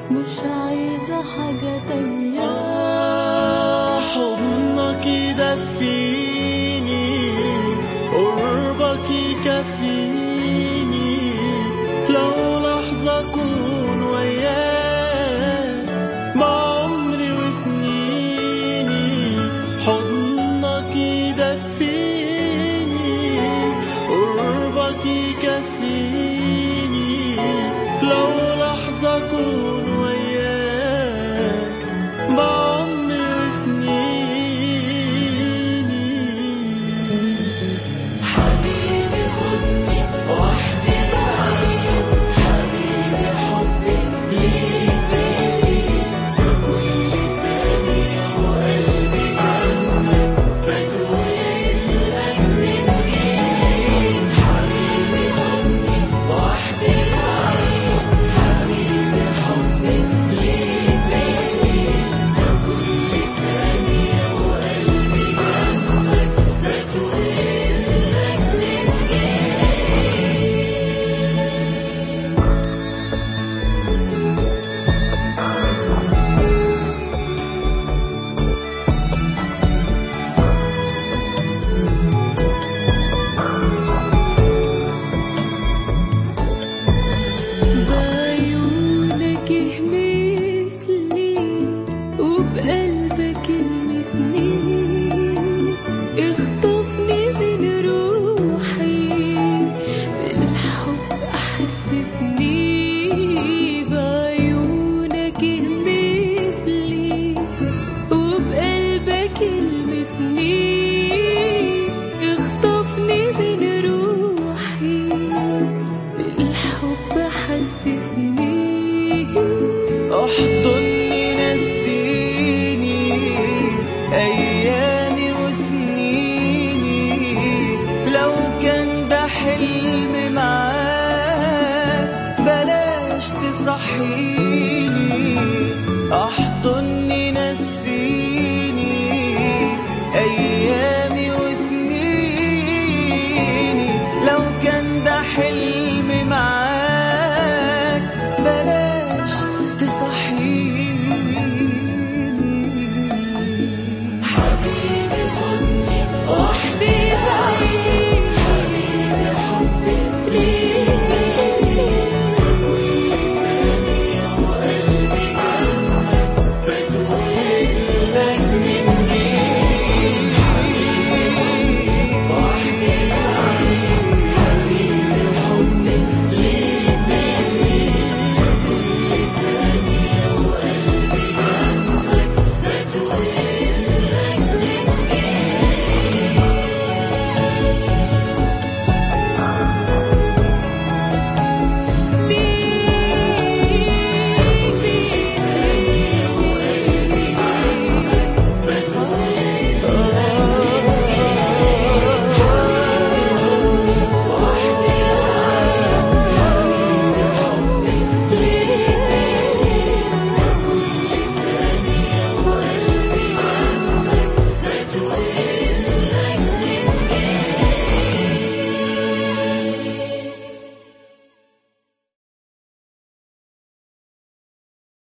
مش عايزة حاجة تانية آه، حضنك يدفيني قربك يكفيني لو لحظة أكون وياك بعمري وسنيني حضنك يدفيني قربك يكفيني لو لحظة أكون وياك بعمري وسنيني حبيبي خدني وحدي بعيد حبيبي حبي ليك بيزيد وكل ثانية وقلبي جنبك بتولد من جديد حبيبي خدني وحدي بعيد حبيبي حبي ليك بيزيد وكل ثانية وقلبي جنبك بتولد من بعيونك اهمسلي وبقلبك المسني اخطفني من روحي بالحب احسسني بعيونك اهمسلي وبقلبك المسني اخطفني من روحي بالحب حسسني احضني نسيني ايامي وسنيني لو كان ده حلم معاك بلاش تصحيني احضني